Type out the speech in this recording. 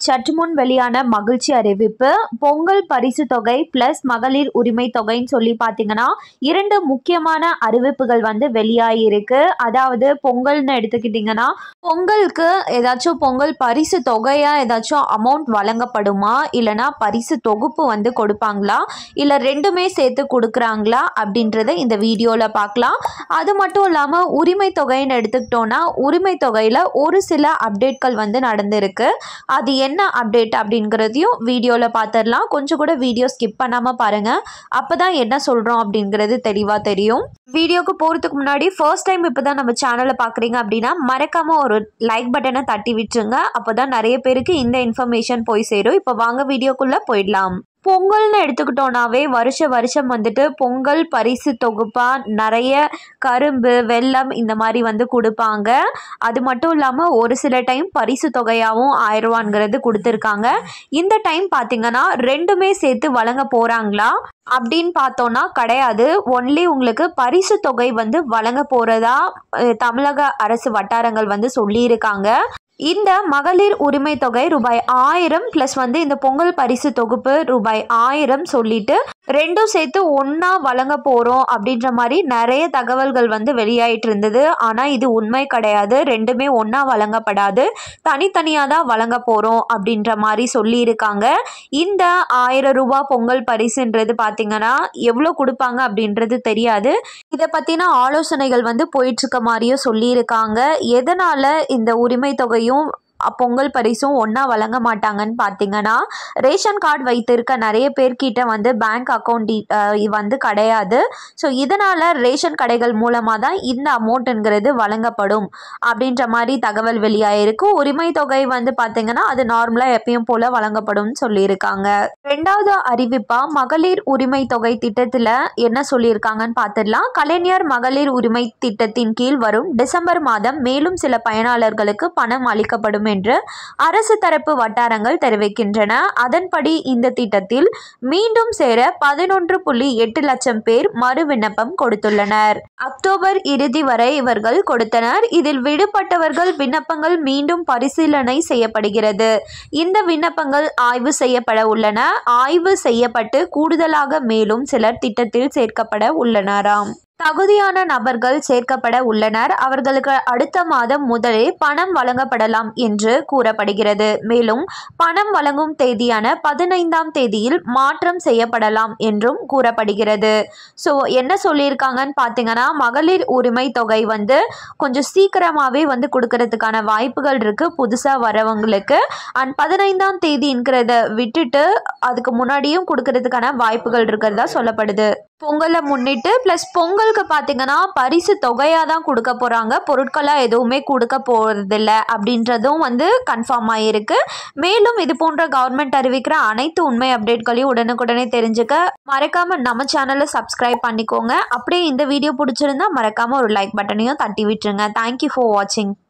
சற்று முன் வெளியான மகிழ்ச்சி அறிவிப்பு பொங்கல் பரிசு தொகை பிளஸ் மகளிர் உரிமை தொகைன்னு சொல்லி பார்த்தீங்கன்னா இரண்டு முக்கியமான அறிவிப்புகள் வந்து வெளியாகிருக்கு அதாவது பொங்கல்னு எடுத்துக்கிட்டிங்கன்னா பொங்கலுக்கு ஏதாச்சும் பொங்கல் பரிசு தொகையா ஏதாச்சும் அமௌண்ட் வழங்கப்படுமா இல்லைனா பரிசு தொகுப்பு வந்து கொடுப்பாங்களா இல்லை ரெண்டுமே சேர்த்து கொடுக்குறாங்களா அப்படின்றத இந்த வீடியோவில் பார்க்கலாம் அது மட்டும் இல்லாமல் உரிமை தொகைன்னு எடுத்துக்கிட்டோன்னா உரிமை தொகையில் ஒரு சில அப்டேட்கள் வந்து நடந்திருக்கு அது என்ன அப்டேட் அப்படிங்கிறதையும் வீடியோவில் பார்த்துடலாம் கொஞ்சம் கூட வீடியோ ஸ்கிப் பண்ணாமல் பாருங்கள் அப்போ தான் என்ன சொல்கிறோம் அப்படிங்கிறது தெளிவாக தெரியும் வீடியோக்கு போகிறதுக்கு முன்னாடி ஃபர்ஸ்ட் டைம் இப்போ தான் நம்ம சேனலை பார்க்குறீங்க அப்படின்னா மறக்காமல் ஒரு லைக் பட்டனை தட்டி விட்டுருங்க அப்போ தான் நிறைய பேருக்கு இந்த இன்ஃபர்மேஷன் போய் சேரும் இப்போ வாங்க வீடியோக்குள்ளே போயிடலாம் பொங்கல்னு எடுத்துக்கிட்டோன்னாவே வருஷ வருஷம் வந்துட்டு பொங்கல் பரிசு தொகுப்பா நிறைய கரும்பு வெல்லம் இந்த மாதிரி வந்து கொடுப்பாங்க அது மட்டும் இல்லாமல் ஒரு சில டைம் பரிசு தொகையாகவும் ஆயிரம் ரூபாங்கிறது கொடுத்துருக்காங்க இந்த டைம் பார்த்தீங்கன்னா ரெண்டுமே சேர்த்து வழங்க போகிறாங்களா அப்படின்னு பார்த்தோன்னா கிடையாது ஒன்லி உங்களுக்கு பரிசு தொகை வந்து வழங்க போகிறதா தமிழக அரசு வட்டாரங்கள் வந்து சொல்லியிருக்காங்க இந்த மகளிர் உரிமை தொகை ரூபாய் ஆயிரம் ப்ளஸ் வந்து இந்த பொங்கல் பரிசு தொகுப்பு ரூபாய் ஆயிரம் சொல்லிட்டு ரெண்டும் சேர்த்து ஒன்றா வழங்க போகிறோம் அப்படின்ற மாதிரி நிறைய தகவல்கள் வந்து வெளியாயிட்டு இருந்தது ஆனால் இது உண்மை கிடையாது ரெண்டுமே ஒன்றா வழங்கப்படாது தனித்தனியாக தான் வழங்க போகிறோம் அப்படின்ற மாதிரி சொல்லியிருக்காங்க இந்த ஆயிரம் ரூபாய் பொங்கல் பரிசுன்றது பார்த்தீங்கன்னா எவ்வளோ கொடுப்பாங்க அப்படின்றது தெரியாது இதை பற்றின ஆலோசனைகள் வந்து போயிட்டுருக்க மாதிரியும் சொல்லியிருக்காங்க எதனால் இந்த உரிமை தொகையும் பொங்கல் பரிசும் ஒன்றா வழங்க மாட்டாங்கன்னு பார்த்தீங்கன்னா ரேஷன் கார்டு வைத்திருக்க நிறைய பேர்கிட்ட வந்து பேங்க் அக்கௌண்ட் வந்து கிடையாது ஸோ இதனால் ரேஷன் கடைகள் மூலமாக தான் இந்த அமௌண்ட்டுங்கிறது வழங்கப்படும் அப்படின்ற மாதிரி தகவல் வெளியாயிருக்கு உரிமை தொகை வந்து பார்த்தீங்கன்னா அது நார்மலாக எப்பயும் போல் வழங்கப்படும் சொல்லியிருக்காங்க ரெண்டாவது அறிவிப்பாக மகளிர் உரிமை தொகை திட்டத்தில் என்ன சொல்லியிருக்காங்கன்னு பார்த்துடலாம் கலைஞர் மகளிர் உரிமை திட்டத்தின் கீழ் வரும் டிசம்பர் மாதம் மேலும் சில பயனாளர்களுக்கு பணம் அளிக்கப்படும் என்று அரசு தரப்பு வட்டாரங்கள் தெரிவிக்கின்றன அதன்படி இந்த திட்டத்தில் மீண்டும் சேர பதினொன்று புள்ளி எட்டு லட்சம் பேர் மறு விண்ணப்பம் கொடுத்துள்ளனர் அக்டோபர் இறுதி வரை இவர்கள் கொடுத்தனர் இதில் விடுபட்டவர்கள் விண்ணப்பங்கள் மீண்டும் பரிசீலனை செய்யப்படுகிறது இந்த விண்ணப்பங்கள் ஆய்வு செய்யப்பட உள்ளன ஆய்வு செய்யப்பட்டு கூடுதலாக மேலும் சிலர் திட்டத்தில் சேர்க்கப்பட உள்ளனராம் தகுதியான நபர்கள் சேர்க்கப்பட உள்ளனர் அவர்களுக்கு அடுத்த மாதம் முதலே பணம் வழங்கப்படலாம் என்று கூறப்படுகிறது மேலும் பணம் வழங்கும் தேதியான பதினைந்தாம் தேதியில் மாற்றம் செய்யப்படலாம் என்றும் கூறப்படுகிறது ஸோ என்ன சொல்லியிருக்காங்கன்னு பார்த்தீங்கன்னா மகளிர் உரிமை தொகை வந்து கொஞ்சம் சீக்கிரமாகவே வந்து கொடுக்கறதுக்கான வாய்ப்புகள் இருக்குது புதுசாக வரவங்களுக்கு அண்ட் பதினைந்தாம் தேதிங்கிறத விட்டுட்டு அதுக்கு முன்னாடியும் கொடுக்கறதுக்கான வாய்ப்புகள் இருக்கிறதா சொல்லப்படுது பொங்கலை முன்னிட்டு ப்ளஸ் பொங்கலுக்கு பார்த்தீங்கன்னா பரிசு தொகையாக தான் கொடுக்க போகிறாங்க பொருட்களாக எதுவுமே கொடுக்க போகிறதில்ல அப்படின்றதும் வந்து கன்ஃபார்ம் ஆகிருக்கு மேலும் இது போன்ற கவர்மெண்ட் அறிவிக்கிற அனைத்து உண்மை அப்டேட்களையும் உடனுக்குடனே தெரிஞ்சுக்க மறக்காமல் நம்ம சேனலை சப்ஸ்கிரைப் பண்ணிக்கோங்க அப்படியே இந்த வீடியோ பிடிச்சிருந்தா மறக்காமல் ஒரு லைக் பட்டனையும் தட்டி விட்டுருங்க தேங்க்யூ ஃபார் வாட்சிங்